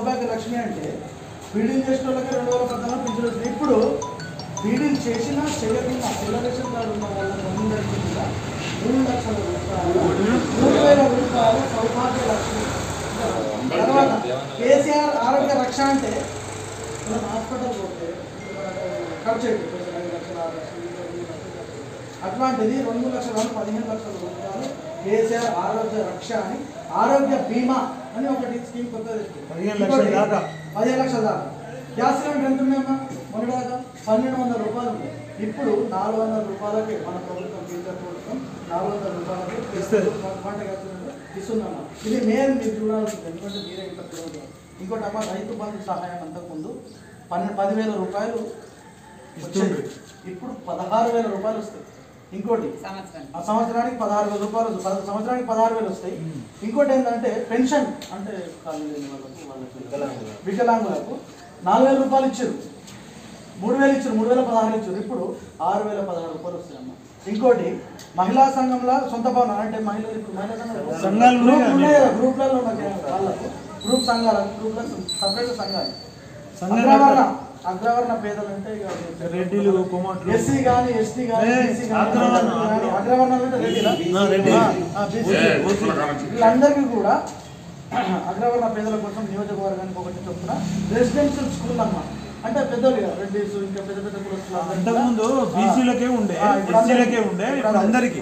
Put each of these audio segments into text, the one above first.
సౌభాగ్య లక్ష్మి అంటే ఫీడింగ్ చేసిన వాళ్ళకి రెండు వేల పద్నాలుగు పింఛన్ వస్తుంది ఇప్పుడు ఫీడింగ్ చేసినా చేయకుండా పిల్ల రేషన్ కార్డు ఉన్న వాళ్ళందరికీ కూడా మూడు లక్షల రూపాయలు మూడు వేల రూపాయలు సౌభాగ్య లక్ష్మి తర్వాత కేసీఆర్ ఆరోగ్య రక్ష అంటే మనం హాస్పిటల్ పోతే మనకు ఖర్చు అవుతుంది రెండు లక్షలు ఆరు లక్షలు ఇరవై లక్షలు అట్లాంటిది రెండు లక్షల వాళ్ళు పదిహేను లక్షల రూపాయలు కేసీఆర్ ఆరోగ్య రక్ష అని ఆరోగ్య బీమా అని ఒకటి స్కీమ్ కొత్తది పదిహేను లక్షల దాకా. పదిహేను లక్షల దాకా గ్యాస్ సిలిండర్ ఎంత ఉన్నాయమ్మా మొన్నటి దాకా పన్నెండు వందల రూపాయలు ఉన్నాయి ఇప్పుడు నాలుగు వందల రూపాయలకి మన ప్రభుత్వం కేంద్ర ప్రభుత్వం నాలుగు వందల రూపాయలకి ఇస్తుంది. వంట గ్యాస్ సిలిండర్ ఇస్తుందమ్మా ఇది నేను మీరు చూడాల్సింది ఎందుకంటే మీరే ఇంత చూడాలి ఇంకోటి అమ్మ రైతు బంధు సహాయం అంతకుముందు పన్నెండు పదివేల రూపాయలు వచ్చేది ఇప్పుడు పదహారు వేల రూపాయలు వస్తాయి ఇంకోటి ఆ సంవత్సరానికి పదహారు వేల రూపాయలు వస్తాయి. పద- సంవత్సరానికి పదహారు వేలు వస్తాయి ఇంకోటి ఏంటంటే పెన్షన్ అంటే కాళ్ళు లేని వాళ్ళకు వాళ్ళకి వికలాంగులకు నాలుగు వేల రూపాయలు ఇచ్చారు మూడు వేలు ఇచ్చారు మూడు వేల పదహారు ఇచ్చారు ఇప్పుడు ఆరు వేల పదహారు రూపాయలు వస్తాయమ్మా ఇంకోటి మహిళా సంఘంలో సొంత భవనం అంటే మహిళలు ఇప్పుడు మహిళా సంఘాలు సంఘాలు ఉన్నాయి గ్రూప్ కదా ఉన్నాయి కదా, గ్రూప్లలో ఉన్నాయి వాళ్ళకు గ్రూప్ సంఘాలు గ్రూప్లో సపరేట్ సంఘాలు సంఘాలు అగ్రవర్ణ అగ్రవర్ణ పేదలు అంటే ఇక రెడ్డిలు కుమార్లు ఎస్సీ కానీ ఎస్టీ కానీ ఏ, బీసీ కానీ అగ్రవర్ణ. అగ్రవర్ణాలు అంటే రెడ్డిలా? ఆ, రెడ్డి. ఆ, ఆ, బీసీ. వీళ్ళందరికీ కూడా అగ్రవర్ణ పేదల కోసం నియోజకవర్గానికి ఒకటి చొప్పున రెసిడెన్షియల్ స్కూల్ అమ్మా అంటే పెద్దోళ్ళు కదా రెడ్డిస్ ఇంకా పెద్ద పెద్ద కులస్తులు అందరికీ కూడా- అంతకుముందు బీసీలకే ఉండే ఆ, ఇప్పుడు అందరికీ- ఎస్సీలకే ఉండే ఇప్పుడు అందరికీ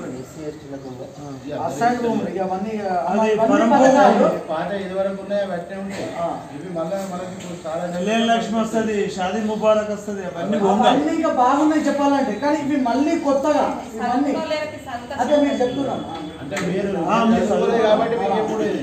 అసైన్ భూములు ఇక అవన్నీ ఇక అది అవన్నీ పరంపర పథకాలు. పాట ఇదివరకు ఉన్నాయి అవన్నీ ఉంటాయి ఆ. ఇవి మళ్ళీ మనకి ఇప్పుడు చాలా కళ్యాణ లక్ష్మి వస్తుంది షాదీ ముబారక్ వస్తుంది అవన్నీ బొంగ అవన్నీ ఇంకా బాగున్నాయి చెప్పాలంటే కానీ ఇవి మళ్ళీ కొత్తగా ఇవన్నీ అదే మీరు చెప్తున్నాను అంటే మీరు ఆ, మీరు చదువులే కాబట్టి మీకు ఎప్పుడు ఇది.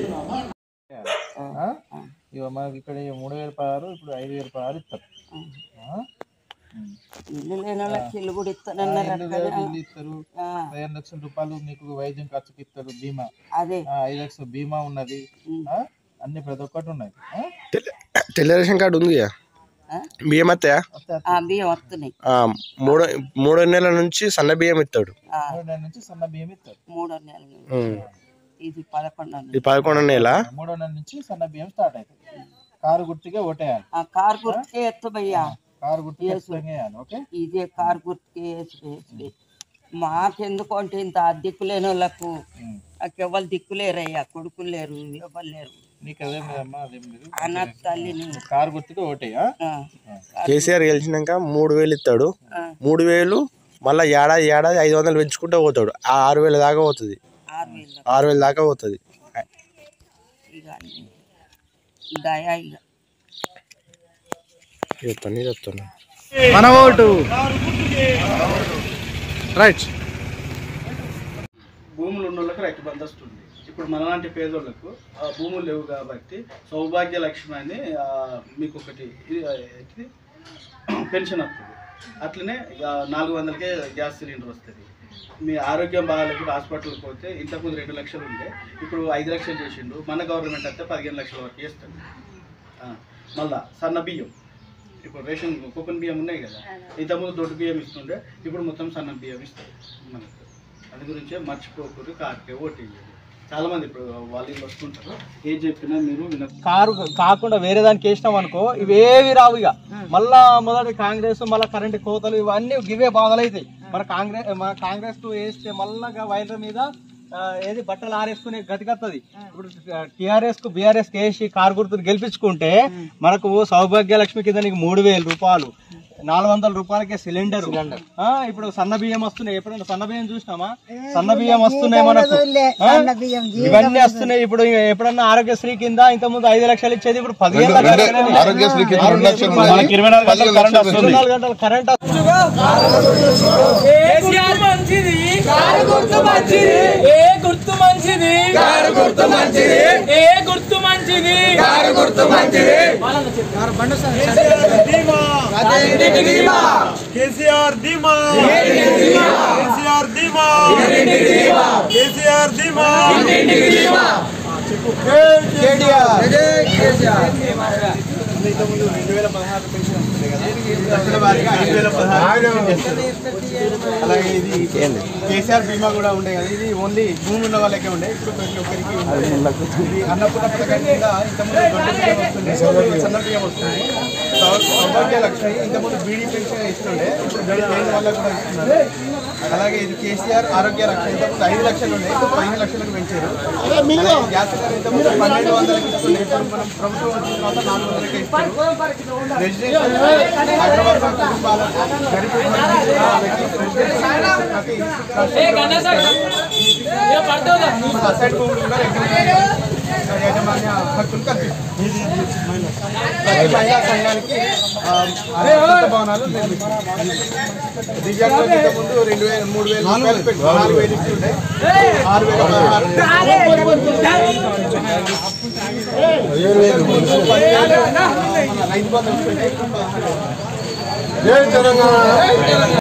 ఆ? ఇగో మనకి ఇక్కడ ఈ మూడు వేల పదహారు ఇప్పుడు ఐదు వేల పదహారు ఇస్తారు ఆ? ఇల్లు లేని వాళ్ళకి ఇల్లు కూడా ఆ, ఇస్తానన్నారు ఇల్లు అక్కడ. లేదు, ఇల్లు ఇస్తారు ఆ, పదిహేను లక్షల రూపాయలు మీకు వైద్యం ఖర్చుకి ఇస్తారు బీమా అదే ఆ, ఐదు లక్షల బీమా ఉన్నది ఆ? అన్ని ప్రతి ఒక్కటి ఉన్నది ఆ? తెల్ల రేషన్ కార్డు ఉంది ఆ? బియ్యం అత్తయా వస్తే ఆ బియ్యం వస్తున్నాయి ఆ, మూడో మూడో నెలల నుంచి సన్న బియ్యం ఇస్తాడు ఆ, మూడో నెల నుంచి సన్న బియ్యం ఇస్తారు మూడో నెల నుంచి. ఉమ్. ఇది పదకొండో నెల. ఇది పదకొండో నెల మూడో నెల నుంచి సన్న బియ్యం స్టార్ట్ అవుతుంది కారు గుర్తుగా ఓటేయాలి ఆ కార్ గుర్తుకే ఎత్తుబయ్యా కారు గుర్తుగా ఖచ్చితంగా వేయాలి ఓకే ఇదే కార్ గుర్తుకే వేసి వేసి మాకెందుకు అంటే ఇంత దిక్కు లేని వాళ్ళకు ఉమ్. నాకెవ్వరు దిక్కు లేరయ్యా కొడుకులు లేరు ఎవరు లేరు నీకు అదేం లేదమ్మా అదేం లేదు అనాథ తల్లిని కారు గుర్తుగా ఓటేయా ఆ, కేసీఆర్ గెలిచినాక మూడు వేలు ఇస్తాడు ఆ, మూడు వేలు మళ్ళీ ఏడాది ఏడాది ఐదు వందలు పెంచుకుంటూ పోతాడు ఆ ఆరు వేల దాకా పోతుంది ఆరు వేలు ఆరు వేల దాకా పోతుంది ఇక అన్ని దయా ఇక చెప్తాను నేను చెప్తాను మన ఓటు రైట్ భూములు ఉన్న వాళ్ళకి రైతు బంధు వస్తుంది ఇప్పుడు మనలాంటి పేదోళ్ళకు ఆ భూములు లేవు కాబట్టి సౌభాగ్య లక్ష్మి అని ఆ, మీకు ఒకటి ఇది, ఆ, ఏంటిది? పెన్షన్ వస్తుంది అట్లనే ఇక నాలుగు వందలకే గ్యాస్ సిలిండర్ వస్తుంది మీ ఆరోగ్యం బాగాలేకుండా హాస్పిటల్కి పోతే ఇంతకుముందు రెండు లక్షలు ఉండే ఇప్పుడు ఐదు లక్షలు చేసిండు మన గవర్నమెంట్ అయితే పదిహేను లక్షల వరకు చేస్తుంది ఆ, మళ్ళా సన్న బియ్యం ఇప్పుడు రేషన్ కూపన్ బియ్యం ఉన్నాయి కదా ఇంతకుముందు దొడ్డు బియ్యం ఇస్తుండే ఇప్పుడు మొత్తం సన్న బియ్యం ఇస్తారు మనకు అది గురించే మర్చిపోకూడదు కార్కే ఓటు చాలా మంది ఇప్పుడు వాళ్ళు వస్తుంటారు ఏం చెప్పినా మీరు విన కారు కాకుండా వేరే దానికి వేసినాం అనుకో ఇవేవి రావు ఇక మళ్ళా మొదటి కాంగ్రెస్ మళ్ళా కరెంట్ కోతలు ఇవన్నీ ఇవే బాధలైతాయి మన కాంగ్రెస్ మన కాంగ్రెస్ కు వేస్తే మళ్ళా వైర్ల మీద ఆ, ఏది బట్టలు ఆరేసుకునే గతికత్తది ఇప్పుడు టిఆర్ఎస్ కు బీఆర్ఎస్ కి వేసి కారు గుర్తును గెలిపించుకుంటే మనకు సౌభాగ్య లక్ష్మి కింద నీకు మూడు వేలు రూపాయలు నాలుగు వందల రూపాయలకే సిలిండర్ ఆ, ఇప్పుడు సన్న బియ్యం వస్తున్నాయి ఎప్పుడైనా సన్న బియ్యం చూసినామా సన్న బియ్యం వస్తున్నాయి మనకు ఆ? ఇవన్నీ వస్తున్నాయి ఇప్పుడు ఎప్పుడన్నా ఆరోగ్యశ్రీ కింద ఇంత ముందు ఐదు లక్షలు ఇచ్చేది ఇప్పుడు పదిహేను లక్షలు ఆరోగ్యశ్రీ కింద రెండు లక్షలు ఉన్నాయి. మనకి ఇరవై నాలుగు గంటలు కరెంట్ వస్తుంది వస్తుంది. ఇరవై నాలుగు గంటలు కరెంట్ మంచిది కారు గుర్తు మంచిది ఏ గుర్తు మంచిది కారు గుర్తు మంచిది ఏ గుర్తు మంచిది కారు గుర్తు మంచిది కేసీఆర్ ధీమా కేసీఆర్ ధీమా కేసీఆర్ ధీమా ఇంతకుముందు రెండు వేల పదహారు పెన్షన్ వస్తుంది కదా దశల వారీగా ఐదు వేల పదహారు చేస్తారు. అలాగే ఇది కేసీఆర్ బీమా కూడా ఉండే కదా ఇది ఓన్లీ భూమి ఉన్న వాళ్ళకే ఉండే ఇప్పుడు ప్రతి ఒక్కరికి ఉంది. ఇది అన్నపూర్ణ పథకం కింద ఇంతకుముందు దొడ్డ బియ్యం వస్తుండే ఇప్పుడు సన్న బియ్యం వస్తుంది సౌ- సౌభాగ్య లక్ష్మి ఇంతకుముందు బీడీ పెన్షన్ ఇస్తుండే ఇప్పుడు బీడీ లేని వాళ్ళకి కూడా ఇస్తున్నారు అలాగే ఇది కేసీఆర్ ఆరోగ్య రక్షణ ఇంతకుముందు ఐదు లక్షలు ఉండే ఇప్పుడు పదిహేను లక్షలకు పెంచారు అలాగే గ్యాస్ సిలిండర్ ఇంతకుముందు పన్నెండు వందలకి ఇస్తుండే ఇప్పుడు మనం ప్రభుత్వం వచ్చిన తర్వాత నాలుగు వందలకే ఇస్తారు రెసిడెన్షియల్ హైదరాబాద్ కుటుంబాలకు గరీబ్ వాళ్ళకి రెసిడెన్షియల్ ప్రతి ఏ గన్నా సార్ ఏ పడతావుదా అసైడ్ భూములు కూడా రెగ్యులేషన్ యాజమాన్య హక్కులు కల్పిస్తుంది ప్రతి మహిళా సంఘానికి ఆ, సొంత భవనాలు నిర్మిస్తుంది దివ్యాంగులకు ఇంతకుముందు రెండు వేల మూడు వేల రూపాయలు పెట్టి నాలుగు వేలు ఇస్తుండే ఆరు వేల పదహారు రైతు బంధు ఇస్తుండే ఇప్పుడు పదహారు.